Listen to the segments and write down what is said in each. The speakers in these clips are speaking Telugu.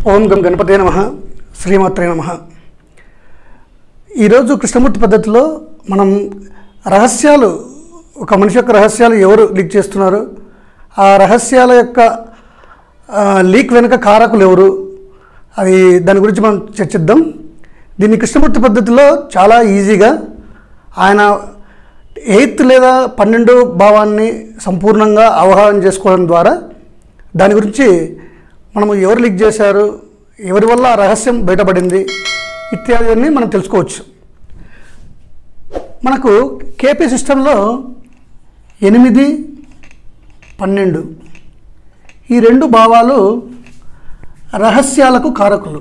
ఓం గం గణపతే నమ శ్రీమాత్రే నమ ఈరోజు కృష్ణమూర్తి పద్ధతిలో మనం రహస్యాలు ఒక మనిషి యొక్క రహస్యాలు ఎవరు లీక్ చేస్తున్నారు ఆ రహస్యాల యొక్క ఆ, లీక్ వెనుక కారకులు ఎవరు అది దాని గురించి మనం చర్చిద్దాం దీన్ని కృష్ణమూర్తి పద్ధతిలో చాలా ఈజీగా ఆయన ఎయిత్ లేదా పన్నెండు భావాన్ని సంపూర్ణంగా అవగాహన చేసుకోవడం ద్వారా దాని గురించి మనము ఎవరు లీక్ చేశారు ఎవరి వల్ల ఆ రహస్యం బయటపడింది ఇత్యాదివన్నీ మనం తెలుసుకోవచ్చు మనకు కేపీ సిస్టంలో ఎనిమిది పన్నెండు ఈ రెండు భావాలు రహస్యాలకు కారకులు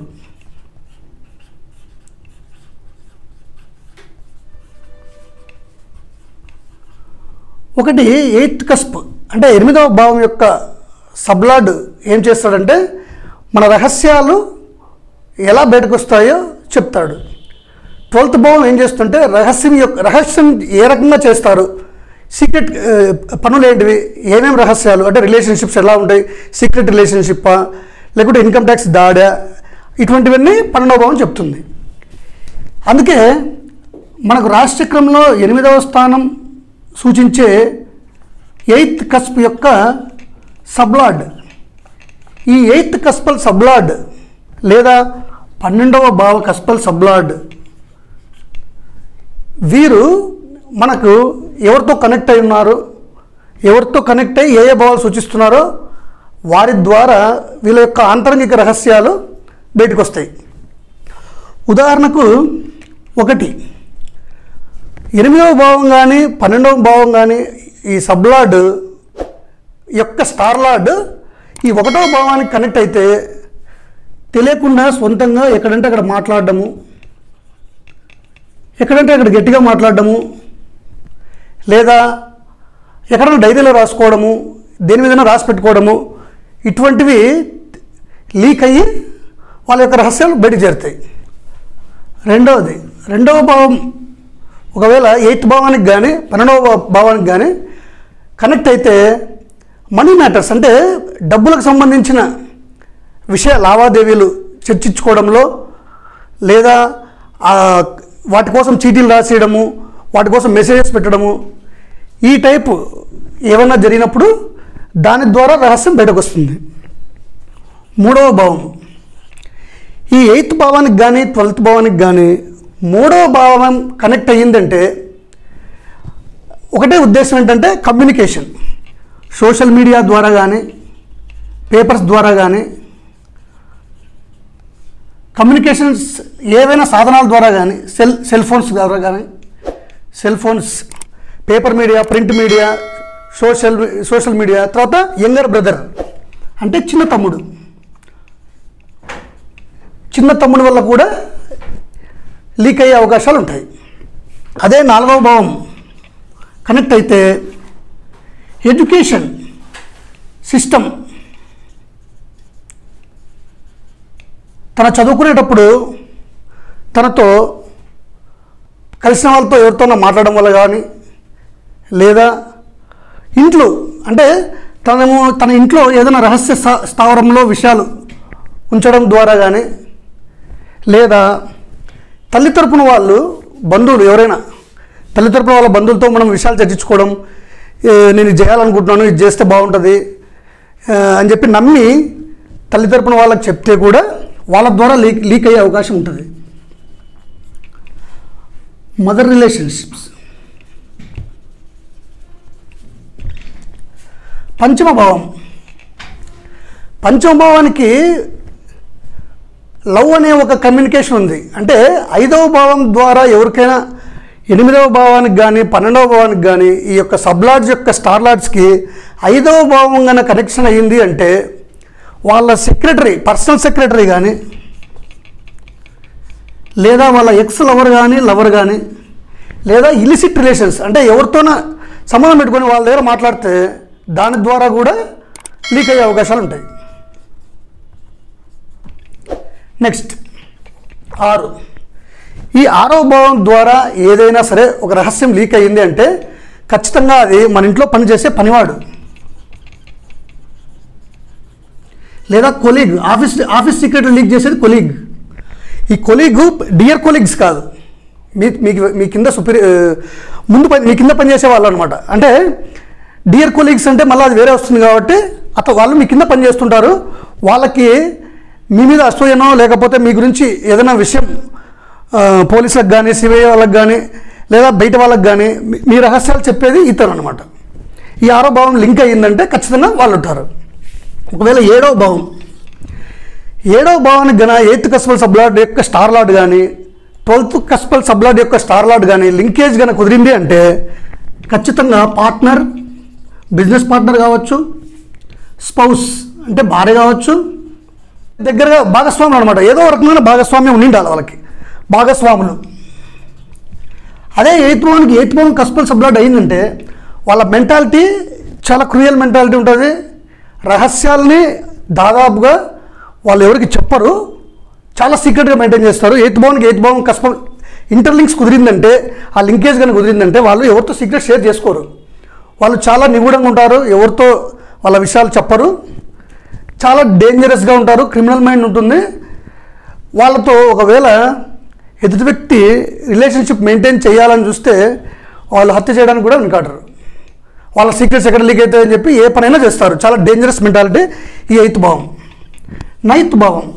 ఒకటి ఎయిత్ కస్ప్ అంటే ఎనిమిదవ భావం యొక్క సబ్లాడ్ ఏం చేస్తాడంటే మన రహస్యాలు ఎలా బయటకు వస్తాయో చెప్తాడు ట్వెల్త్ భావం ఏం చేస్తుంటే రహస్యం యొక్క రహస్యం ఏ రకంగా చేస్తారు సీక్రెట్ ఆ, పనులు ఏంటివి ఏమేమి రహస్యాలు అంటే రిలేషన్షిప్స్ ఎలా ఉంటాయి సీక్రెట్ రిలేషన్షిప్పా లేకుంటే ఇన్కమ్ ట్యాక్స్ దాడా ఇటువంటివన్నీ పన్నెండవ భావం చెప్తుంది అందుకే మనకు రాశిచక్రంలో ఎనిమిదవ స్థానం సూచించే ఎయిత్ కస్ప్ యొక్క సబ్లాడ్ ఈ ఎయిత్ కస్పల్ సబ్లాడ్ లేదా పన్నెండవ భావ కస్పల్ సబ్లాడ్ వీరు మనకు ఎవరితో కనెక్ట్ అయి ఉన్నారు ఎవరితో కనెక్ట్ అయ్యి ఏ ఏ భావాలు సూచిస్తున్నారో వారి ద్వారా వీళ్ళ యొక్క ఆంతరంగిక రహస్యాలు బయటకు వస్తాయి ఉదాహరణకు ఒకటి ఎనిమిదవ భావం కానీ పన్నెండవ భావం కానీ ఈ సబ్లాడ్ యొక్క స్టార్ లార్డ్ ఈ ఒకటవ భావానికి కనెక్ట్ అయితే తెలియకుండా సొంతంగా ఎక్కడంటే అక్కడ మాట్లాడడము ఎక్కడంటే అక్కడ గట్టిగా మాట్లాడడము లేదా ఎక్కడైనా డైరీలో రాసుకోవడము దేని మీదైనా రాసి పెట్టుకోవడము ఇటువంటివి లీక్ అయ్యి వాళ్ళ యొక్క రహస్యాలు బయట చేరుతాయి రెండవది రెండవ భావం ఒకవేళ ఎయిత్ భావానికి కానీ పన్నెండవ భావానికి కానీ కనెక్ట్ అయితే మనీ మ్యాటర్స్ అంటే డబ్బులకు సంబంధించిన విషయ లావాదేవీలు చర్చించుకోవడంలో లేదా ఆ, వాటి కోసం చీటీలు రాసేయడము వాటి కోసం మెసేజెస్ పెట్టడము ఈ టైపు ఏమైనా జరిగినప్పుడు దాని ద్వారా రహస్యం బయటకు వస్తుంది మూడవ భావం ఈ ఎయిత్ భావానికి కానీ ట్వెల్త్ భావానికి కానీ మూడవ భావం కనెక్ట్ అయ్యిందంటే ఒకటే ఉద్దేశం ఏంటంటే కమ్యూనికేషన్ సోషల్ మీడియా ద్వారా కానీ పేపర్స్ ద్వారా కానీ కమ్యూనికేషన్స్ ఏవైనా సాధనాల ద్వారా కానీ సెల్ సెల్ ఫోన్స్ ద్వారా కానీ cell phones paper media print media social social media తర్వాత యంగర్ బ్రదర్ అంటే చిన్న తమ్ముడు చిన్న తమ్ముడి వల్ల కూడా లీక్ అయ్యే అవకాశాలు ఉంటాయి అదే నాలుగవ భావం కనెక్ట్ అయితే ఎడ్యుకేషన్ సిస్టమ్ తన చదువుకునేటప్పుడు తనతో కలిసిన వాళ్ళతో ఎవరితోనో మాట్లాడడం వల్ల కానీ లేదా ఇంట్లో అంటే తనము తన ఇంట్లో ఏదైనా రహస్య స్థా- స్థావరంలో విషయాలు ఉంచడం ద్వారా కానీ లేదా తల్లి తరపున వాళ్ళు బంధువులు ఎవరైనా తల్లి తరపున వాళ్ళ బంధువులతో మనం విషయాలు చర్చించుకోవడం ఏ, నేను ఇది చేయాలనుకుంటున్నాను ఇది చేస్తే బాగుంటుంది ఆ, అని చెప్పి నమ్మి తల్లి తరపున వాళ్ళకి చెప్తే కూడా వాళ్ళ ద్వారా లీక్ లీక్ అయ్యే అవకాశం ఉంటుంది మదర్ రిలేషన్షిప్స్ పంచమ భావం పంచమ భావానికి లవ్ అనే ఒక కమ్యూనికేషన్ ఉంది అంటే ఐదవ భావం ద్వారా ఎవరికైనా ఎనిమిదవ భావానికి కానీ పన్నెండవ భావానికి కానీ ఈ యొక్క సబ్లాడ్స్ యొక్క స్టార్ లాడ్స్కి ఐదవ భావం కన్నా కనెక్షన్ అయ్యింది అంటే వాళ్ళ సెక్రటరీ పర్సనల్ సెక్రటరీ కానీ లేదా వాళ్ళ ఎక్స్ లవర్ కానీ లవర్ కానీ లేదా ఇలిసిట్ రిలేషన్స్ అంటే ఎవరితోన సంబంధం పెట్టుకొని వాళ్ళ దగ్గర మాట్లాడితే దాని ద్వారా కూడా లీక్ అయ్యే అవకాశాలు ఉంటాయి నెక్స్ట్ ఆరు ఈ ఆరో భావం ద్వారా ఏదైనా సరే ఒక రహస్యం లీక్ అయ్యింది అంటే ఖచ్చితంగా అది మన ఇంట్లో పనిచేసే పనివాడు లేదా colleague office office secret leak చేసేది కొలీగ్ ఈ కొలీగ్ డియర్ కొలీగ్స్ కాదు మీ మీకు మీ కింద సుపీరి ముందు పని మీ కింద పనిచేసే వాళ్ళు అనమాట అంటే డియర్ కొలీగ్స్ అంటే మళ్ళీ అది వేరే వస్తుంది కాబట్టి అత వాళ్ళు మీ కింద పనిచేస్తుంటారు వాళ్ళకి మీ మీద అసూయనో లేకపోతే మీ గురించి ఏదైనా విషయం ఆ, పోలీసులకు కానీ సిబిఐ వాళ్ళకి కానీ లేదా బయట వాళ్ళకి కానీ మీ- మీ రహస్యాలు చెప్పేది ఇతను అనమాట ఈ ఆరో భావం లింక్ అయ్యిందంటే ఖచ్చితంగా వాళ్ళు ఉంటారు ఒకవేళ ఏడో భావం ఏడవ భావానికి గన ఎయిత్ కస్పల్ సబ్లాడ్ యొక్క స్టార్ లార్డ్ కానీ ట్వెల్త్ కస్పల్ సబ్లాడ్ యొక్క స్టార్ లార్డ్ కానీ లింకేజ్ కనుక కుదిరింది అంటే ఖచ్చితంగా పార్ట్నర్ బిజినెస్ పార్ట్నర్ కావచ్చు స్పౌస్ అంటే భార్య కావచ్చు దగ్గరగా భాగస్వాములు అనమాట ఏదో ఒక రకమైన భాగస్వామ్యం ఉండి ఉండాలి వాళ్ళకి భాగస్వాములు అదే ఎయిత్ భవన్కి ఎయిత్ భవన్ కస్పల్ సబ్లాడ్ అయిందంటే వాళ్ళ మెంటాలిటీ చాలా క్రూయల్ మెంటాలిటీ ఉంటుంది రహస్యాల్ని దాదాపుగా వాళ్ళు ఎవరికి చెప్పరు చాలా సీక్రెట్గా మెయింటైన్ చేస్తారు ఎయిత్ భవన్కి ఎయిత్ భవన్ కస్పల్ ఇంటర్లింక్స్ కుదిరిందంటే ఆ లింకేజ్ కానీ కుదిరిందంటే వాళ్ళు ఎవరితో సీక్రెట్ షేర్ చేసుకోరు వాళ్ళు చాలా నిగూఢంగా ఉంటారు ఎవరితో వాళ్ళ విషయాలు చెప్పరు చాలా డేంజరస్గా ఉంటారు క్రిమినల్ మైండ్ ఉంటుంది వాళ్ళతో ఒకవేళ ఎదుటి వ్యక్తి రిలేషన్షిప్ మెయింటైన్ చేయాలని చూస్తే వాళ్ళు హత్య చేయడానికి కూడా వెనకాడరు వాళ్ళ సీక్రెట్స్ ఎక్కడ లీక్ అవుతాయని చెప్పి ఏ పనైనా చేస్తారు చాలా డేంజరస్ మెంటాలిటీ ఈ ఎయిత్ భావం నైన్త్ భావం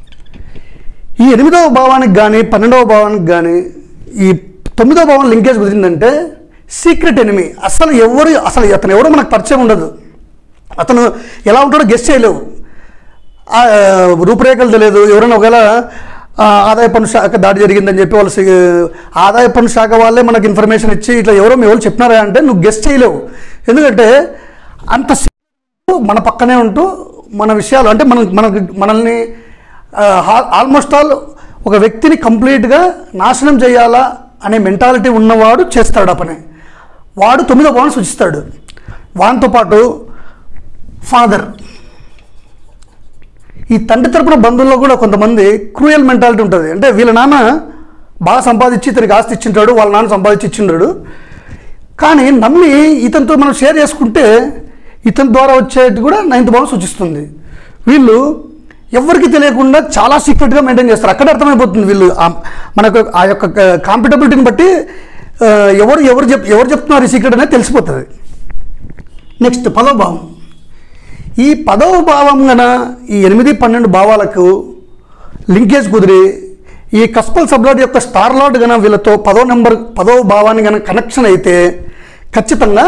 ఈ ఎనిమిదవ భావానికి కానీ పన్నెండవ భావానికి కానీ ఈ తొమ్మిదవ భావం లింకేజ్ కుదిరిందంటే సీక్రెట్ ఎనిమి అసలు ఎవరు అసలు అతను ఎవరో మనకు పరిచయం ఉండదు అతను ఎలా ఉంటాడో గెస్ట్ చేయలేవు ఆ, రూపురేఖలు తెలియదు ఎవరైనా ఒకవేళ ఆ, ఆదాయ పన్ను శాఖ దాడి జరిగిందని చెప్పి వాళ్ళు సి- ఆదాయ పన్ను శాఖ వాళ్ళే మనకు ఇన్ఫర్మేషన్ ఇచ్చి ఇట్లా ఎవరో మీ వాళ్ళు చెప్పినారా అంటే నువ్వు గెస్ట్ చేయలేవు ఎందుకంటే అంత సి- మన పక్కనే ఉంటూ మన విషయాలు అంటే మన మనకి మనల్ని ఆల్మోస్ట్ ఆల్ ఒక వ్యక్తిని కంప్లీట్గా నాశనం చేయాలా అనే మెంటాలిటీ ఉన్నవాడు చేస్తాడు ఆ పని వాడు తొమ్మిదో భావన సూచిస్తాడు వానితో పాటు ఫాదర్ ఈ తండ్రి తరపున బంధువుల్లో కూడా కొంతమంది క్రూయల్ మెంటాలిటీ ఉంటుంది అంటే వీళ్ళ నాన్న బాగా సంపాదించి ఇతనికి ఆస్తి ఇచ్చింటాడు వాళ్ళ నాన్న సంపాదించి ఇచ్చింటాడు కానీ నమ్మి ఇతనితో మనం షేర్ చేసుకుంటే ఇతని ద్వారా వచ్చేది కూడా నైన్త్ భావం సూచిస్తుంది వీళ్ళు ఎవరికి తెలియకుండా చాలా సీక్రెట్గా మెయింటైన్ చేస్తారు అక్కడే అర్థమైపోతుంది వీళ్ళు ఆ- మనకు ఆ యొక్క కాంపిటబిలిటీని బట్టి ఆ, ఎవరు ఎవరు చెప్ ఎవరు చెప్తున్నారు ఈ సీక్రెట్ అనేది తెలిసిపోతుంది నెక్స్ట్ పదో భావం ఈ పదవ భావం గన ఈ ఎనిమిది పన్నెండు భావాలకు లింకేజ్ కుదిరి ఈ కస్పల్ సబ్లాడ్ యొక్క స్టార్ లార్డ్ గన వీళ్ళతో పదో నెంబర్ పదవ భావాన్ని గన కనెక్షన్ అయితే ఖచ్చితంగా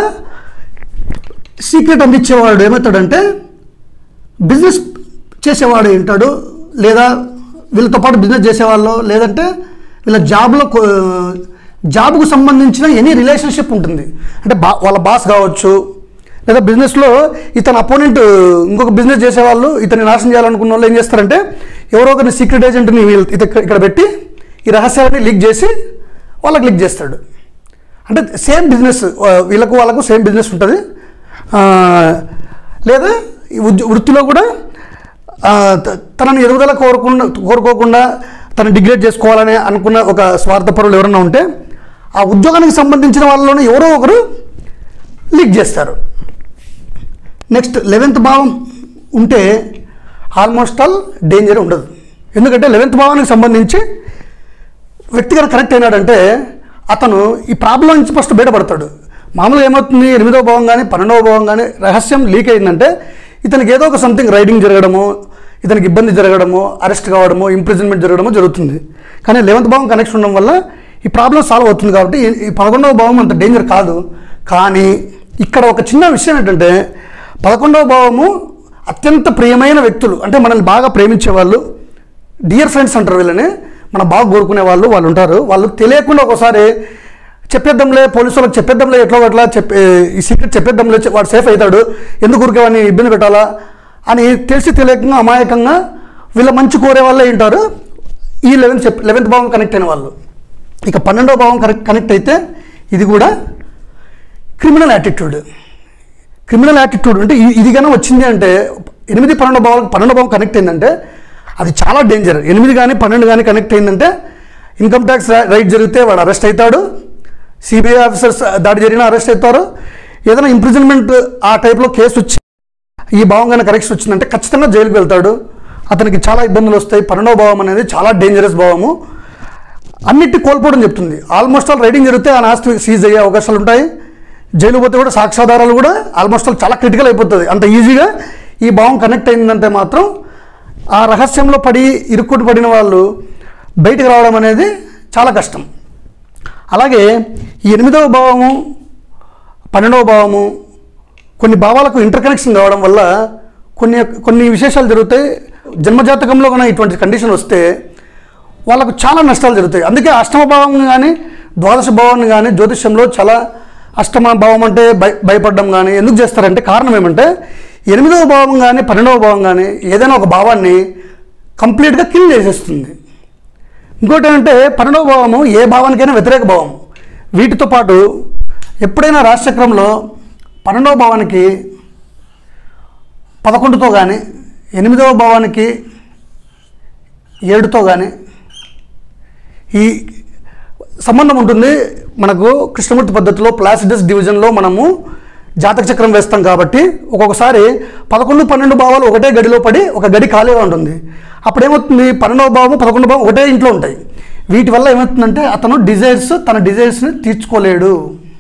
సీక్రెట్ అందించేవాడు ఏమవుతాడంటే బిజినెస్ చేసేవాడు ఏంటాడు లేదా వీళ్ళతో పాటు బిజినెస్ చేసేవాళ్ళు లేదంటే వీళ్ళ జాబ్లో కో- జాబ్కు సంబంధించిన ఎనీ రిలేషన్షిప్ ఉంటుంది అంటే బా వాళ్ళ బాస్ కావచ్చు లేదా బిజినెస్లో ఇతని అపోనెంట్ ఇంకొక బిజినెస్ చేసేవాళ్ళు ఇతన్ని నాశనం చేయాలనుకున్న వాళ్ళు ఏం చేస్తారంటే ఎవరో ఒకరిని సీక్రెట్ ఏజెంట్ని వీళ్ళు ఇత ఇక్కడ పెట్టి ఈ రహస్యాలని లీక్ చేసి వాళ్ళకి లీక్ చేస్తాడు అంటే సేమ్ బిజినెస్ వీళ్ళకు వాళ్ళకు సేమ్ బిజినెస్ ఉంటుంది ఆ, లేదా ఈ ఉద్య- వృత్తిలో కూడా ఆ, త- తనని ఎదుగుదల కోరకుండా కోరుకోకుండా తను డిగ్రేడ్ చేసుకోవాలని అనుకున్న ఒక స్వార్థపరులు ఎవరైనా ఉంటే ఆ ఉద్యోగానికి సంబంధించిన వాళ్ళలోనే ఎవరో ఒకరు లీక్ చేస్తారు నెక్స్ట్ లెవెన్త్ భావం ఉంటే ఆల్మోస్ట్ ఆల్ డేంజర్ ఉండదు ఎందుకంటే లెవెన్త్ భావానికి సంబంధించి వ్యక్తిగత కనెక్ట్ అయినాడంటే అతను ఈ ప్రాబ్లం నుంచి ఫస్ట్ బయటపడతాడు మామూలుగా ఏమవుతుంది ఎనిమిదవ భావం కానీ పన్నెండవ భావం కానీ రహస్యం లీక్ అయిందంటే ఇతనికి ఏదో ఒక సంథింగ్ రైడింగ్ జరగడము ఇతనికి ఇబ్బంది జరగడము అరెస్ట్ కావడము ఇంప్రిజన్మెంట్ జరగడము జరుగుతుంది కానీ లెవెన్త్ భావం కనెక్షన్ ఉండడం వల్ల ఈ ప్రాబ్లం సాల్వ్ అవుతుంది కాబట్టి ఈ- ఈ పదకొండవ భావం అంత డేంజర్ కాదు కానీ ఇక్కడ ఒక చిన్న విషయం ఏంటంటే పదకొండవ భావము అత్యంత ప్రియమైన వ్యక్తులు అంటే మనల్ని బాగా ప్రేమించే వాళ్ళు డియర్ ఫ్రెండ్స్ అంటారు వీళ్ళని మన బాగా కోరుకునే వాళ్ళు వాళ్ళు ఉంటారు వాళ్ళు తెలియకుండా ఒకసారి చెప్పేద్దాంలే పోలీసు వాళ్ళకి చెప్పేద్దాంలే ఎట్లా అట్లా చెప్పే ఈ సీక్రెట్ చెప్పేద్దాంలే చె- వాడు సేఫ్ అవుతాడు ఎందుకు ఊరికే వాడిని ఇబ్బంది పెట్టాలా అని తెలిసి తెలియకుండా అమాయకంగా వీళ్ళ మంచి కోరే వాళ్ళే ఉంటారు ఈ లెవెన్త్ చెప్ లెవెన్త్ భావం కనెక్ట్ అయిన వాళ్ళు ఇక పన్నెండవ భావం కనెక్ట్ కనెక్ట్ అయితే ఇది కూడా క్రిమినల్ యాటిట్యూడ్ క్రిమినల్ యాటిట్యూడ్ అంటే ఇ- ఇది కానీ వచ్చింది అంటే ఎనిమిది పన్నెండు భావాలకు పన్నెండు భావం కనెక్ట్ అయిందంటే అది చాలా డేంజర్ ఎనిమిది కానీ పన్నెండు కానీ కనెక్ట్ అయిందంటే ఇన్కమ్ ట్యాక్స్ రైట్ జరిగితే వాడు అరెస్ట్ అవుతాడు సిబిఐ ఆఫీసర్స్ దాడి జరిగినా అరెస్ట్ అవుతారు ఏదైనా ఇంప్రిజన్మెంట్ ఆ టైప్లో కేసు వచ్చి ఈ భావం కనుక కరెక్షన్ వచ్చిందంటే ఖచ్చితంగా జైలుకి వెళ్తాడు అతనికి చాలా ఇబ్బందులు వస్తాయి పన్నెండవ భావం అనేది చాలా డేంజరస్ భావము అన్నిటి కోల్పోవడం చెప్తుంది ఆల్మోస్ట్ ఆల్ రైడింగ్ జరిగితే ఆ ఆస్తి సీజ్ అయ్యే అవకాశాలు ఉంటాయి జైలు పోతే కూడా సాక్ష్యాధారాలు కూడా ఆల్మోస్ట్ ఆల్ చాలా క్రిటికల్ అయిపోతుంది అంత ఈజీగా ఈ భావం కనెక్ట్ అయిందంటే మాత్రం ఆ రహస్యంలో పడి ఇరుక్కుని పడిన వాళ్ళు బయటికి రావడం అనేది చాలా కష్టం అలాగే ఈ ఎనిమిదవ భావము పన్నెండవ భావము కొన్ని భావాలకు ఇంటర్ కనెక్షన్ కావడం వల్ల కొన్ని కొన్ని విశేషాలు జరుగుతాయి జన్మజాతకంలో కూడా ఇటువంటి కండిషన్ వస్తే వాళ్ళకు చాలా నష్టాలు జరుగుతాయి అందుకే అష్టమ భావం కానీ ద్వాదశ భావాన్ని కానీ జ్యోతిష్యంలో చాలా అష్టమ భావం అంటే భయ భయపడడం కానీ ఎందుకు చేస్తారంటే కారణం ఏమంటే ఎనిమిదవ భావం కానీ పన్నెండవ భావం కానీ ఏదైనా ఒక భావాన్ని కంప్లీట్గా కిల్ చేసేస్తుంది ఇంకోటి ఏంటంటే పన్నెండవ భావము ఏ భావానికైనా వ్యతిరేక భావం వీటితో పాటు ఎప్పుడైనా రాశిచక్రంలో పన్నెండవ భావానికి పదకొండుతో కానీ ఎనిమిదవ భావానికి ఏడుతో కానీ ఈ సంబంధం ఉంటుంది మనకు కృష్ణమూర్తి పద్ధతిలో ప్లాసిడస్ డివిజన్లో మనము జాతక చక్రం వేస్తాం కాబట్టి ఒక్కొక్కసారి పదకొండు పన్నెండు భావాలు ఒకటే గడిలో పడి ఒక గడి ఖాళీగా ఉంటుంది అప్పుడు ఏమవుతుంది పన్నెండవ భావం పదకొండు భావం ఒకటే ఇంట్లో ఉంటాయి వీటి వల్ల ఏమవుతుందంటే అతను డిజైర్స్ తన డిజైర్స్ని తీర్చుకోలేడు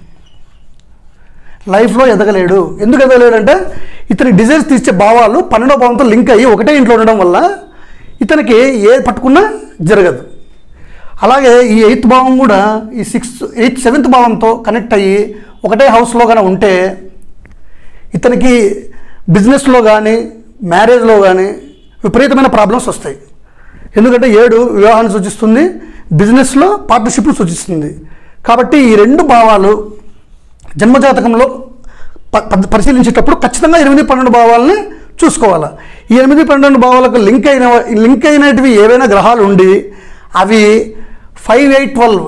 లైఫ్లో ఎదగలేడు ఎందుకు ఎదగలేడు అంటే ఇతని డిజైర్స్ తీర్చే భావాలు పన్నెండవ భావంతో లింక్ అయ్యి ఒకటే ఇంట్లో ఉండడం వల్ల ఇతనికి ఏ పట్టుకున్నా జరగదు అలాగే ఈ ఎయిత్ భావం కూడా ఈ సిక్స్త్ ఎయిత్ సెవెంత్ భావంతో కనెక్ట్ అయ్యి ఒకటే హౌస్లో కానీ ఉంటే ఇతనికి బిజినెస్లో కానీ మ్యారేజ్లో కానీ విపరీతమైన ప్రాబ్లమ్స్ వస్తాయి ఎందుకంటే ఏడు వివాహాన్ని సూచిస్తుంది బిజినెస్లో పార్ట్నర్షిప్ను సూచిస్తుంది కాబట్టి ఈ రెండు భావాలు జన్మజాతకంలో ప- ప- పరిశీలించేటప్పుడు ఖచ్చితంగా ఎనిమిది పన్నెండు భావాలని చూసుకోవాలి ఈ ఎనిమిది పన్నెండు భావాలకు లింక్ అయిన లింక్ అయినటివి ఏవైనా గ్రహాలు ఉండి అవి ఫైవ్ ఎయిట్ ట్వెల్వ్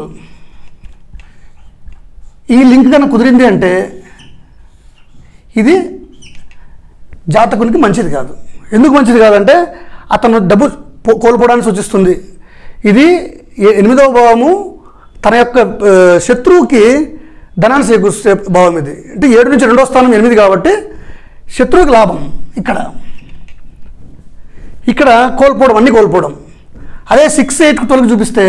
ఈ లింక్ కనుక కుదిరింది అంటే ఇది జాతకునికి మంచిది కాదు ఎందుకు మంచిది కాదంటే అతను డబ్బు పో- కోల్పోవడానికి సూచిస్తుంది ఇది ఏ- ఎనిమిదవ భావము తన యొక్క ఆ, శత్రువుకి ధనాన్ని చేకూర్చే భావం ఇది అంటే ఏడు నుంచి రెండో స్థానం ఎనిమిది కాబట్టి శత్రువుకి లాభం ఇక్కడ ఇక్కడ కోల్పోవడం అన్నీ కోల్పోవడం అదే సిక్స్ ఎయిట్కి ట్వెల్వ్కి చూపిస్తే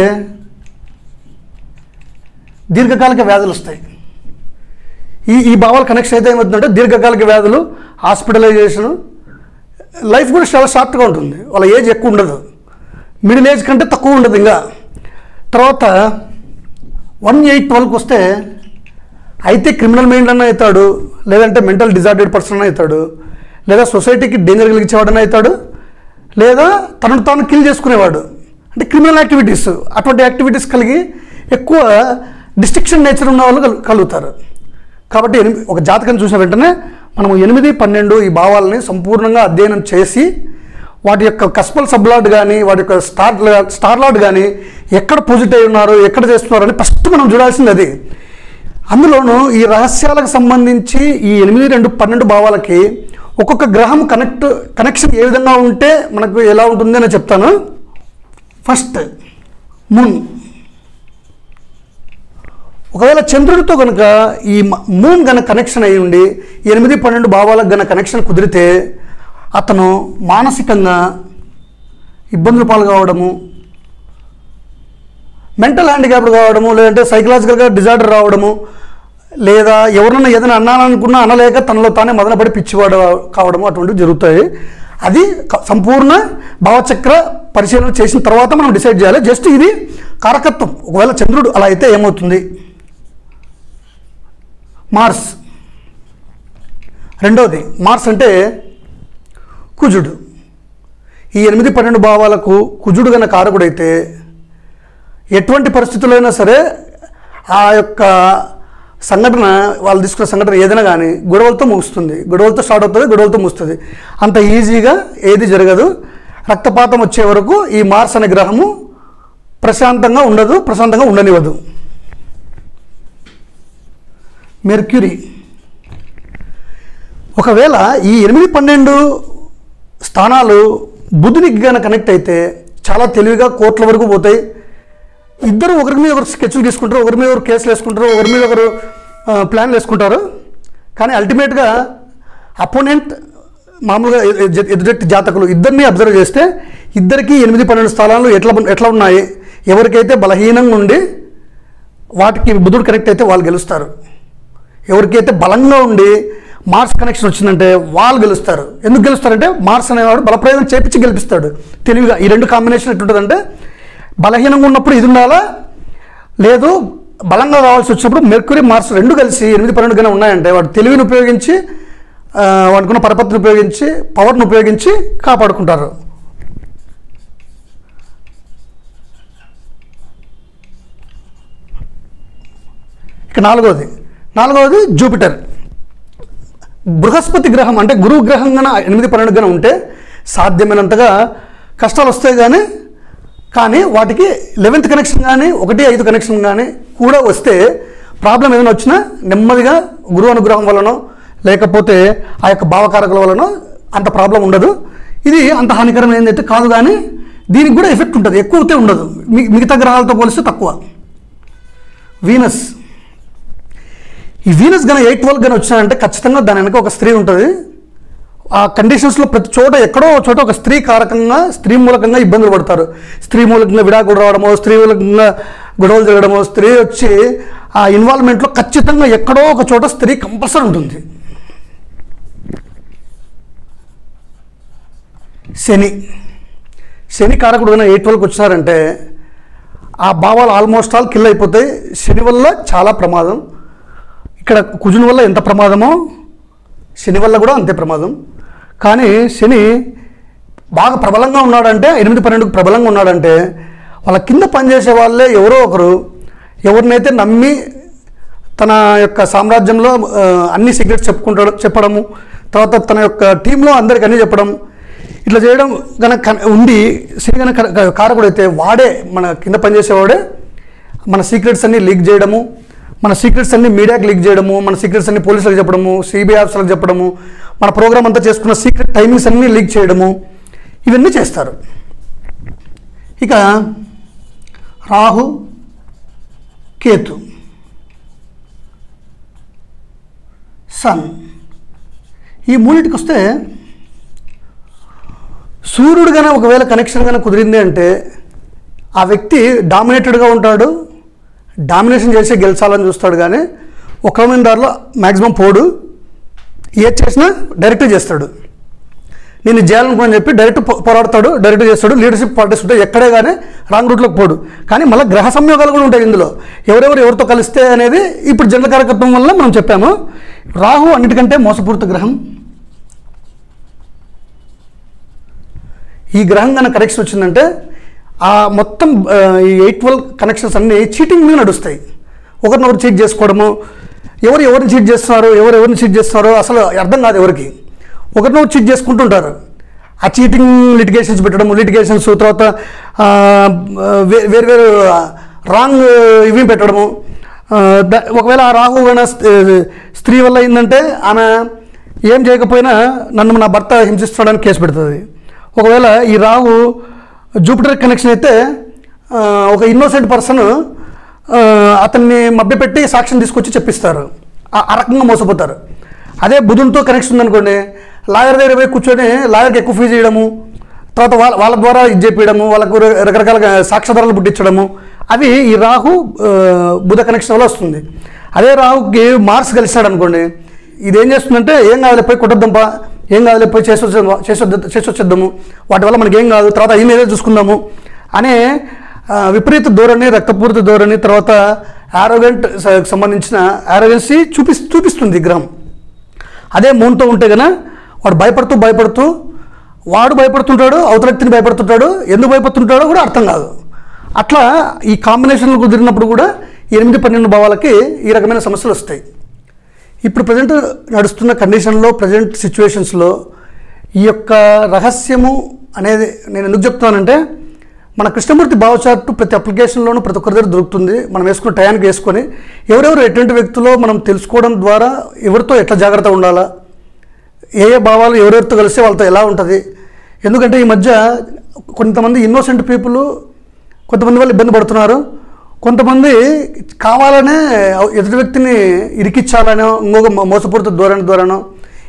దీర్ఘకాలిక వ్యాధులు వస్తాయి ఈ ఈ భావాలు కనెక్షన్ అయితే ఏమవుతుందంటే దీర్ఘకాలిక వ్యాధులు హాస్పిటలైజేషన్ లైఫ్ కూడా చాలా షార్ట్గా ఉంటుంది వాళ్ళ ఏజ్ ఎక్కువ ఉండదు మిడిల్ ఏజ్ కంటే తక్కువ ఉండదు ఇంకా తర్వాత వన్ ఎయిట్ ట్వెల్వ్కి వస్తే అయితే క్రిమినల్ మైండ్ అన్న అవుతాడు లేదంటే మెంటల్ డిజార్డెడ్ పర్సన్ అన్న అవుతాడు లేదా సొసైటీకి డేంజర్ కలిగించేవాడన్నా అవుతాడు లేదా తనను తాను కిల్ చేసుకునేవాడు అంటే క్రిమినల్ యాక్టివిటీస్ అటువంటి యాక్టివిటీస్ కలిగి ఎక్కువ డిస్ట్రిక్షన్ నేచర్ ఉన్న వాళ్ళు కలు- కలుగుతారు కాబట్టి ఎనిమిది ఒక జాతకం చూసిన వెంటనే మనము ఎనిమిది పన్నెండు ఈ భావాలని సంపూర్ణంగా అధ్యయనం చేసి వాటి యొక్క కస్పల్ సబ్లాడ్ కానీ వాటి యొక్క స్టార్ స్టార్ లాడ్ కానీ ఎక్కడ పూజిట్ అయి ఉన్నారు ఎక్కడ చేస్తున్నారు అని ఫస్ట్ మనం చూడాల్సింది అది అందులోనూ ఈ రహస్యాలకు సంబంధించి ఈ ఎనిమిది రెండు పన్నెండు భావాలకి ఒక్కొక్క గ్రహం కనెక్ట్ కనెక్షన్ ఏ విధంగా ఉంటే మనకు ఎలా ఉంటుంది అని చెప్తాను ఫస్ట్ మూన్ ఒకవేళ చంద్రుడితో కనుక ఈ మ- మూన్ గనక కనెక్షన్ అయి ఉండి ఎనిమిది పన్నెండు భావాలకు గనక కనెక్షన్ కుదిరితే అతను మానసికంగా ఇబ్బందులు పాలు కావడము మెంటల్ హ్యాండిక్యాప్డ్ కావడము లేదంటే సైకలాజికల్గా డిజార్డర్ రావడము లేదా ఎవరినైనా ఏదైనా అన్నాలనుకున్నా అనలేక తనలో తానే మదనపడి పిచ్చివాడు కావడము అటువంటివి జరుగుతాయి అది క- సంపూర్ణ భావచక్ర పరిశీలన చేసిన తర్వాత మనం డిసైడ్ చేయాలి జస్ట్ ఇది కారకత్వం ఒకవేళ చంద్రుడు అలా అయితే ఏమవుతుంది మార్స్ రెండోది మార్స్ అంటే కుజుడు ఈ ఎనిమిది పన్నెండు భావాలకు కుజుడు గన కారకుడైతే ఎటువంటి పరిస్థితుల్లో అయినా సరే ఆ యొక్క సంఘటన వాళ్ళు తీసుకున్న సంఘటన ఏదైనా కానీ గొడవలతో ముగుస్తుంది గొడవలతో స్టార్ట్ అవుతుంది గొడవలతో ముగుస్తుంది అంత ఈజీగా ఏది జరగదు రక్తపాతం వచ్చే వరకు ఈ మార్స్ అనే గ్రహము ప్రశాంతంగా ఉండదు ప్రశాంతంగా ఉండనివ్వదు మెర్క్యూరీ ఒకవేళ ఈ ఎనిమిది పన్నెండు స్థానాలు బుధునికి గాన కనెక్ట్ అయితే చాలా తెలివిగా కోట్ల వరకు పోతాయి ఇద్దరు ఒకరి మీద ఒకరు స్కెచ్లు తీసుకుంటారు ఒకరి మీద ఒకరు కేసులు వేసుకుంటారు ఒకరి మీద ఒకరు ఆ, ప్లాన్లు వేసుకుంటారు కానీ అల్టిమేట్గా అపోనెంట్ మామూలుగా ఎ- ఎ- ఎదుటి జాతకులు ఇద్దరిని అబ్జర్వ్ చేస్తే ఇద్దరికి ఎనిమిది పన్నెండు స్థలాలు ఎట్లా ఎట్లా ఉన్నాయి ఎవరికైతే బలహీనంగా ఉండి వాటికి బుధుడు కనెక్ట్ అయితే వాళ్ళు గెలుస్తారు ఎవరికైతే బలంగా ఉండి మార్స్ కనెక్షన్ వచ్చిందంటే వాళ్ళు గెలుస్తారు ఎందుకు గెలుస్తారంటే మార్స్ అనేవాడు బలప్రయోగం చేపించి గెలిపిస్తాడు తెలివిగా ఈ రెండు కాంబినేషన్ ఎట్లుంటుందంటే బలహీనంగా ఉన్నప్పుడు ఇది ఉండాలా లేదు బలంగా రావాల్సి వచ్చినప్పుడు మెర్కురీ మార్స్ రెండు కలిసి ఎనిమిది పన్నెండుగానే ఉన్నాయంటే వాడు తెలివిని ఉపయోగించి ఆ, వాడుకున్న పరపతిని ఉపయోగించి పవర్ని ఉపయోగించి కాపాడుకుంటారు ఇక నాలుగవది నాలుగవది జూపిటర్ బృహస్పతి గ్రహం అంటే గురువు గ్రహం గన ఎనిమిది పన్నెండు గన ఉంటే సాధ్యమైనంతగా కష్టాలు వస్తాయి కానీ కానీ వాటికి లెవెన్త్ కనెక్షన్ కానీ ఒకటి ఐదు కనెక్షన్ కానీ కూడా వస్తే ప్రాబ్లం ఏదైనా వచ్చినా నెమ్మదిగా గురువు అనుగ్రహం వలనో లేకపోతే ఆ యొక్క భావకారకుల వలనో అంత ప్రాబ్లం ఉండదు ఇది అంత హానికరమైనది అయితే కాదు కానీ దీనికి కూడా ఎఫెక్ట్ ఉంటుంది ఎక్కువ అయితే ఉండదు మి- మిగతా గ్రహాలతో పోలిస్తే తక్కువ వీనస్ ఈ వీనస్ గన ఎయిట్ ట్వెల్వ్ గన వచ్చినాయంటే ఖచ్చితంగా దాని వెనక ఒక స్త్రీ ఉంటుంది ఆ కండిషన్స్లో ప్రతి చోట ఎక్కడో ఒక చోట ఒక స్త్రీ కారకంగా స్త్రీ మూలకంగా ఇబ్బందులు పడతారు స్త్రీ మూలకంగా విడాకులు రావడమో స్త్రీ మూలకంగా గొడవలు జరగడమో స్త్రీ వచ్చి ఆ ఇన్వాల్వ్మెంట్లో ఖచ్చితంగా ఎక్కడో ఒక చోట స్త్రీ కంపల్సరీ ఉంటుంది శని శని కారకుడు కన్నా ఎయిట్ ట్వెల్వ్కి వచ్చినారంటే ఆ భావాలు ఆల్మోస్ట్ ఆల్ కిల్ అయిపోతాయి శని వల్ల చాలా ప్రమాదం ఇక్కడ కుజుని వల్ల ఎంత ప్రమాదమో శని వల్ల కూడా అంతే ప్రమాదం కానీ శని బాగా ప్రబలంగా ఉన్నాడంటే ఎనిమిది పన్నెండుకు ప్రబలంగా ఉన్నాడంటే వాళ్ళ కింద పనిచేసే వాళ్ళే ఎవరో ఒకరు ఎవరినైతే నమ్మి తన యొక్క సామ్రాజ్యంలో ఆ, అన్ని సీక్రెట్స్ చెప్పుకుంటాడు చెప్పడము తర్వాత తన యొక్క టీంలో అందరికి అన్నీ చెప్పడం ఇట్లా చేయడం కనుక ఉండి శని కనుక కారకుడు అయితే వాడే మన కింద పనిచేసేవాడే మన సీక్రెట్స్ అన్ని లీక్ చేయడము మన సీక్రెట్స్ అన్ని మీడియాకి లీక్ చేయడము మన సీక్రెట్స్ అన్ని పోలీసులకు చెప్పడము సిబిఐ ఆఫీసర్లకు చెప్పడము మన ప్రోగ్రామ్ అంతా చేసుకున్న సీక్రెట్ టైమింగ్స్ అన్ని లీక్ చేయడము ఇవన్నీ చేస్తారు ఇక రాహు కేతు సన్ ఈ మూడింటికి వస్తే సూర్యుడు కానీ ఒకవేళ కనెక్షన్ కానీ కుదిరింది అంటే ఆ వ్యక్తి డామినేటెడ్గా ఉంటాడు డామినేషన్ చేసి గెలిచాలని చూస్తాడు కానీ ఒక దారిలో మ్యాక్సిమం పోడు ఏది చేసినా డైరెక్ట్ చేస్తాడు నేను ఇది చేయాలనుకుని చెప్పి డైరెక్ట్ పో- పోరాడతాడు డైరెక్ట్ చేస్తాడు లీడర్షిప్ పార్టీస్ ఉంటాయి ఎక్కడే కానీ రాంగ్ రూట్లోకి పోడు కానీ మళ్ళీ గ్రహ సంయోగాలు కూడా ఉంటాయి ఇందులో ఎవరెవరు ఎవరితో కలిస్తే అనేది ఇప్పుడు జనరల్ కారకత్వం వల్ల మనం చెప్పాము రాహు అన్నిటికంటే మోసపూరిత గ్రహం ఈ గ్రహం కనుక కనెక్షన్ వచ్చిందంటే ఆ మొత్తం ఆ, ఈ ఎయిట్ ట్వెల్వ్ కనెక్షన్స్ అన్నీ చీటింగ్ మీద నడుస్తాయి ఒకరినొకరు చీట్ చేసుకోవడము ఎవరు ఎవరిని చీట్ చేస్తున్నారు ఎవరు ఎవరిని చీట్ చేస్తున్నారో అసలు అర్థం కాదు ఎవరికి ఒకరినొకరు చీట్ చేసుకుంటుంటారు ఆ చీటింగ్ లిటిగేషన్స్ పెట్టడం లిటిగేషన్స్ తర్వాత ఆ, వే- వేరు వేరు రాంగ్ ఇవి పెట్టడము ఆ, ద- ఒకవేళ ఆ రాహు అయిన స్త్రీ వల్ల ఏంటంటే ఆమె ఏం చేయకపోయినా నన్ను నా భర్త హింసిస్తాడని కేసు పెడుతుంది ఒకవేళ ఈ రాహు జూపిటర్ కనెక్షన్ అయితే ఆ, ఒక ఇన్నోసెంట్ పర్సన్ అతన్ని మభ్యపెట్టి సాక్ష్యం తీసుకొచ్చి చెప్పిస్తారు ఆ- ఆ రకంగా మోసపోతారు అదే బుధునితో కనెక్షన్ ఉందనుకోండి లాయర్ దగ్గర పోయి కూర్చొని లాయర్కి ఎక్కువ ఫీజు చేయడము తర్వాత వాళ్ళ వాళ్ళ ద్వారా ఇది చేపించడము వాళ్ళకు ర- రకరకాల సాక్ష్యాధారాలు పుట్టించడము అవి ఈ రాహు ఆ, బుధ కనెక్షన్ వల్ల వస్తుంది అదే రాహుకి మార్క్స్ కలిసినాడు అనుకోండి ఇదేం చేస్తుందంటే ఏం కాదులే పోయి కొట్టొద్దాంపా ఏం కాదులే పోయి చేసి వచ్చే చేసి వద్ద- చేసి వచ్చేద్దాము వాటి వల్ల మనకి ఏం కాదు తర్వాత అయ్యి మీదే చూసుకుందాము అనే ఆ, విపరీత ధోరణి రక్తపూరిత ధోరణి తర్వాత ఆరోగెంట్ సంబంధించిన ఆరోగెన్సీ చూపి చూపిస్తుంది ఈ గ్రహం అదే మూన్తో ఉంటే గన వాడు భయపడుతూ భయపడుతూ వాడు భయపడుతుంటాడు అవతల వ్యక్తిని భయపడుతుంటాడు ఎందుకు భయపడుతుంటాడో కూడా అర్థం కాదు అట్లా ఈ కాంబినేషన్లు కుదిరినప్పుడు కూడా ఎనిమిది పన్నెండు భావాలకి ఈ రకమైన సమస్యలు వస్తాయి ఇప్పుడు ప్రజెంట్ నడుస్తున్న కండిషన్లో ప్రజెంట్ సిచ్యువేషన్స్లో ఈ యొక్క రహస్యము అనేది నేను ఎందుకు చెప్తానంటే మన కృష్ణమూర్తి భావచార్టు ప్రతి అప్లికేషన్లోనూ ప్రతి ఒక్కరి దగ్గర దొరుకుతుంది మనం వేసుకున్న టయానికి వేసుకొని ఎవరెవరు ఎటువంటి వ్యక్తులో మనం తెలుసుకోవడం ద్వారా ఎవరితో ఎట్లా జాగ్రత్త ఉండాలా ఏ ఏ భావాలు ఎవరెవరితో కలిస్తే వాళ్ళతో ఎలా ఉంటుంది ఎందుకంటే ఈ మధ్య కొంతమంది ఇన్నోసెంట్ పీపుల్ కొంతమంది వాళ్ళు ఇబ్బంది పడుతున్నారు కొంతమంది కావాలనే ఎదుటి వ్యక్తిని ఇరికిచ్చాలనో ఇంకొక మో- మోసపూరిత ధోరణి ద్వారానో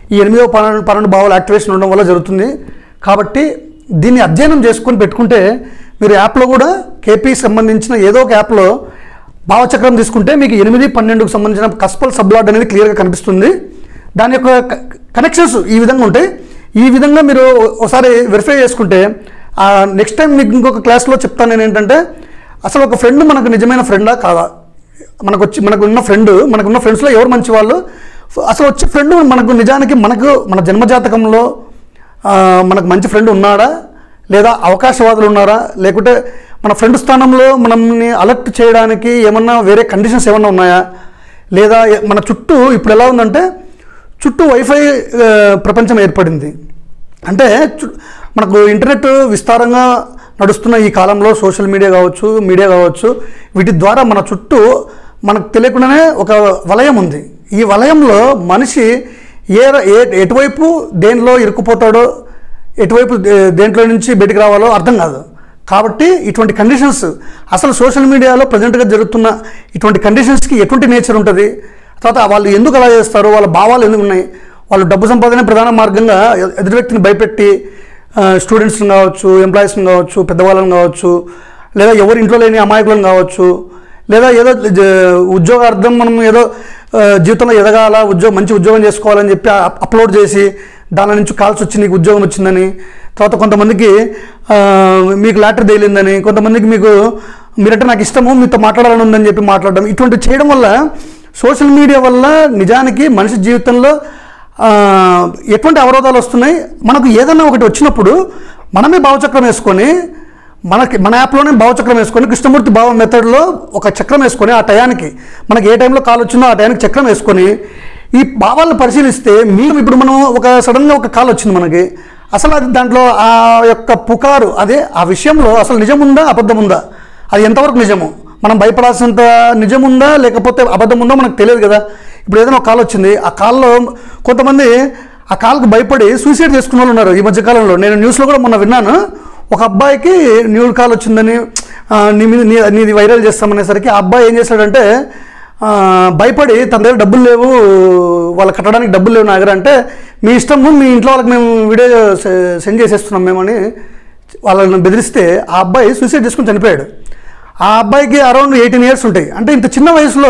ఈ ఎనిమిదో పన్నెండు పన్నెండు భావాలు యాక్టివేషన్ ఉండడం వల్ల జరుగుతుంది కాబట్టి దీన్ని అధ్యయనం చేసుకొని పెట్టుకుంటే మీరు యాప్లో కూడా కేపీకి సంబంధించిన ఏదో ఒక యాప్లో భావచక్రం తీసుకుంటే మీకు ఎనిమిది పన్నెండుకు సంబంధించిన కస్పల్ సబ్లాడ్ అనేది క్లియర్గా కనిపిస్తుంది దాని యొక్క కనెక్షన్స్ ఈ విధంగా ఉంటాయి ఈ విధంగా మీరు ఒకసారి వెరిఫై చేసుకుంటే నెక్స్ట్ టైం మీకు ఇంకొక క్లాస్లో చెప్తాను నేను ఏంటంటే అసలు ఒక ఫ్రెండ్ మనకు నిజమైన ఫ్రెండా కాదా మనకు వచ్చి మనకు ఉన్న ఫ్రెండ్ మనకున్న ఫ్రెండ్స్లో ఎవరు మంచి వాళ్ళు అసలు వచ్చే ఫ్రెండ్ మనకు నిజానికి మనకు మన జన్మజాతకంలో ఆ, మనకు మంచి ఫ్రెండ్ ఉన్నాడా లేదా అవకాశవాదులు ఉన్నారా లేకుంటే మన ఫ్రెండ్ స్థానంలో మనల్ని అలర్ట్ చేయడానికి ఏమన్నా వేరే కండిషన్స్ ఏమన్నా ఉన్నాయా లేదా ఏ- మన చుట్టూ ఇప్పుడు ఎలా ఉందంటే చుట్టూ వైఫై ఆ, ప్రపంచం ఏర్పడింది అంటే చు- మనకు ఇంటర్నెట్ విస్తారంగా నడుస్తున్న ఈ కాలంలో సోషల్ మీడియా కావచ్చు మీడియా కావచ్చు వీటి ద్వారా మన చుట్టూ మనకు తెలియకుండానే ఒక వలయం ఉంది ఈ వలయంలో మనిషి ఏ ర- ఏ ఎటువైపు దేనిలో ఇరుక్కుపోతాడో ఎటువైపు దే- దేంట్లో నుంచి బయటికి రావాలో అర్థం కాదు కాబట్టి ఇటువంటి కండిషన్స్ అసలు సోషల్ మీడియాలో ప్రజెంట్గా జరుగుతున్న ఇటువంటి కండిషన్స్కి ఎటువంటి నేచర్ ఉంటుంది తర్వాత వాళ్ళు ఎందుకు అలా చేస్తారు వాళ్ళ భావాలు ఎందుకు ఉన్నాయి వాళ్ళు డబ్బు సంపాదన ప్రధాన మార్గంగా ఎ- ఎదుటి వ్యక్తిని భయపెట్టి స్టూడెంట్స్ని కావచ్చు ఎంప్లాయీస్ని కావచ్చు పెద్దవాళ్ళని కావచ్చు లేదా ఎవరి ఇంట్లో లేని అమాయకులను కావచ్చు లేదా ఏదో జ- ఉద్యోగార్థం మనం ఏదో ఆ, జీవితంలో ఎదగాల ఉద్యోగం మంచి ఉద్యోగం చేసుకోవాలని చెప్పి అప్- అప్లోడ్ చేసి దాని నుంచి కాల్స్ వచ్చి నీకు ఉద్యోగం వచ్చిందని తర్వాత కొంతమందికి ఆ, మీకు లాటరీ తేలిందని కొంతమందికి మీకు మీరంటే నాకు ఇష్టము మీతో మాట్లాడాలని ఉందని చెప్పి మాట్లాడడం ఇటువంటి చేయడం వల్ల సోషల్ మీడియా వల్ల నిజానికి మనిషి జీవితంలో ఆ, ఎటువంటి అవరోధాలు వస్తున్నాయి మనకు ఏదన్నా ఒకటి వచ్చినప్పుడు మనమే భావచక్రం వేసుకొని మనకి మన యాప్లోనే భావచక్రం వేసుకొని కృష్ణమూర్తి భావ మెథడ్లో ఒక చక్రం వేసుకొని ఆ టయానికి మనకి ఏ టైంలో కాల్ వచ్చిందో ఆ టయానికి చక్రం వేసుకొని ఈ భావాలను పరిశీలిస్తే మీకు ఇప్పుడు మనం ఒక సడన్గా ఒక కాల్ వచ్చింది మనకి అసలు అది దాంట్లో ఆ యొక్క పుకారు అదే ఆ విషయంలో అసలు నిజం ఉందా అబద్ధం ఉందా అది ఎంతవరకు నిజము మనం భయపడాల్సినంత నిజం ఉందా లేకపోతే అబద్ధం ఉందో మనకు తెలియదు కదా ఇప్పుడు ఏదైనా ఒక కాల్ వచ్చింది ఆ కాల్లో కొంతమంది ఆ కాల్కు భయపడి సూసైడ్ చేసుకున్న వాళ్ళు ఉన్నారు ఈ మధ్యకాలంలో నేను న్యూస్లో కూడా మొన్న విన్నాను ఒక అబ్బాయికి న్యూడ్ కాల్ వచ్చిందని ఆ, నీ మీద నీ నీది వైరల్ చేస్తామనేసరికి ఆ అబ్బాయి ఏం చేశాడంటే ఆ, భయపడి తన దగ్గర డబ్బులు లేవు వాళ్ళు కట్టడానికి డబ్బులు లేవు నా దగ్గర అంటే మీ ఇష్టము మీ ఇంట్లో వాళ్ళకి మేము వీడియో సె- సెండ్ చేసేస్తున్నాం మేమని వాళ్ళని బెదిరిస్తే ఆ అబ్బాయి సూసైడ్ చేసుకుని చనిపోయాడు ఆ అబ్బాయికి అరౌండ్ ఎయిటీన్ ఇయర్స్ ఉంటాయి అంటే ఇంత చిన్న వయసులో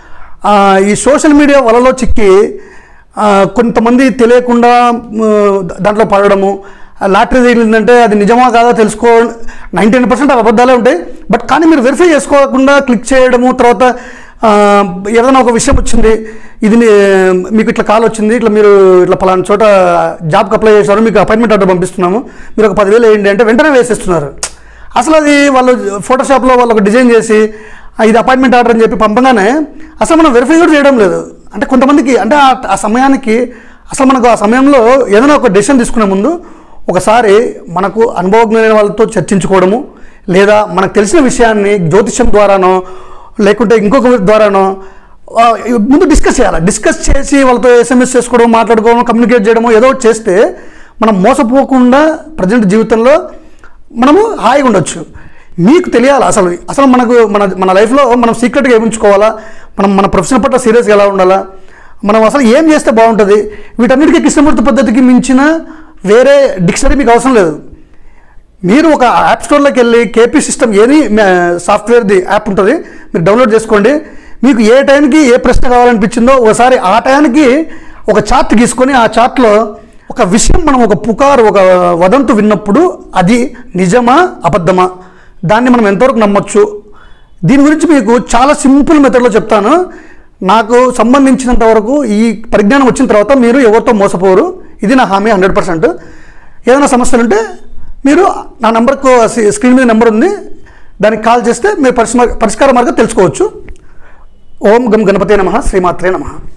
ఆ, ఈ సోషల్ మీడియా వలలో చిక్కి ఆ, కొంతమంది తెలియకుండా మ్, దాంట్లో పడడము ఆ లాటరీ తగిలిందంటే అది నిజమా కాదా తెలుసుకో నైంటీ నైన్ పర్సెంట్ అబద్ధాలే ఉంటాయి బట్ కానీ మీరు వెరిఫై చేసుకోకుండా క్లిక్ చేయడము తర్వాత ఆ, ఏదైనా ఒక విషయం వచ్చింది ఇది నీ- మీకు ఇట్లా కాల్ వచ్చింది ఇట్లా మీరు ఇట్లా పలానా చోట జాబ్కి అప్లై చేశారు మీకు అపాయింట్మెంట్ ఆర్డర్ పంపిస్తున్నాము మీరు ఒక పదివేలు వేయండి అంటే వెంటనే వేసేస్తున్నారు అసలు అది వాళ్ళు ఫోటోషాప్లో వాళ్ళు ఒక డిజైన్ చేసి "ఆ, ఇది అపాయింట్మెంట్ ఆర్డర్ అని చెప్పి పంపగానే అసలు మనం వెరిఫై కూడా చేయడం లేదు అంటే కొంతమందికి అంటే ఆ- ఆ సమయానికి అసలు మనకు ఆ సమయంలో ఏదైనా ఒక డెసిషన్ తీసుకునే ముందు ఒకసారి మనకు అనుభవజ్ఞమైన వాళ్ళతో చర్చించుకోవడము లేదా మనకు తెలిసిన విషయాన్ని జ్యోతిష్యం ద్వారానో లేకుంటే ఇంకొక ద్వారానో ఆ, ముందు డిస్కస్ చేయాలి డిస్కస్ చేసి వాళ్ళతో ఎస్ఎంఎస్ చేసుకోవడం మాట్లాడుకోవడం కమ్యూనికేట్ చేయడము ఏదో ఒకటి చేస్తే మనం మోసపోకుండా ప్రజెంట్ జీవితంలో మనము హాయిగా ఉండొచ్చు మీకు తెలియాలి అసలు అసలు మనకు మన మన లైఫ్లో మనం సీక్రెట్గా ఏమించుకోవాలా మనం మన ప్రొఫెషన్ పట్ల సీరియస్గా ఎలా ఉండాలా మనం అసలు ఏం చేస్తే బాగుంటుంది వీటన్నిటికీ కృష్ణమూర్తి పద్ధతికి మించిన వేరే డిక్షనరీ మీకు అవసరం లేదు మీరు ఒక యాప్ స్టోర్లోకి వెళ్ళి కేపీ సిస్టమ్ ఏది సాఫ్ట్వేర్ది యాప్ ఉంటుంది మీరు డౌన్లోడ్ చేసుకోండి మీకు ఏ టైంకి ఏ ప్రశ్న కావాలనిపించిందో ఒకసారి ఆ టైంకి ఒక చార్ట్ గీసుకొని ఆ చార్ట్లో ఒక విషయం మనం ఒక పుకారు ఒక వదంతు విన్నప్పుడు అది నిజమా అబద్ధమా దాన్ని మనం ఎంతవరకు నమ్మొచ్చు దీని గురించి మీకు చాలా సింపుల్ మెథడ్లో చెప్తాను నాకు సంబంధించినంత వరకు ఈ పరిజ్ఞానం వచ్చిన తర్వాత మీరు ఎవరితో మోసపోరు ఇది నా హామీ హండ్రెడ్ పర్సెంట్ ఏదైనా సమస్యలు ఉంటే మీరు నా నెంబర్కు స్క్రీన్ మీద నెంబర్ ఉంది దానికి కాల్ చేస్తే మీరు పరిష్కార పరిష్కార మార్గం తెలుసుకోవచ్చు ఓం గం గణపతే నమ శ్రీమాత్రే నమ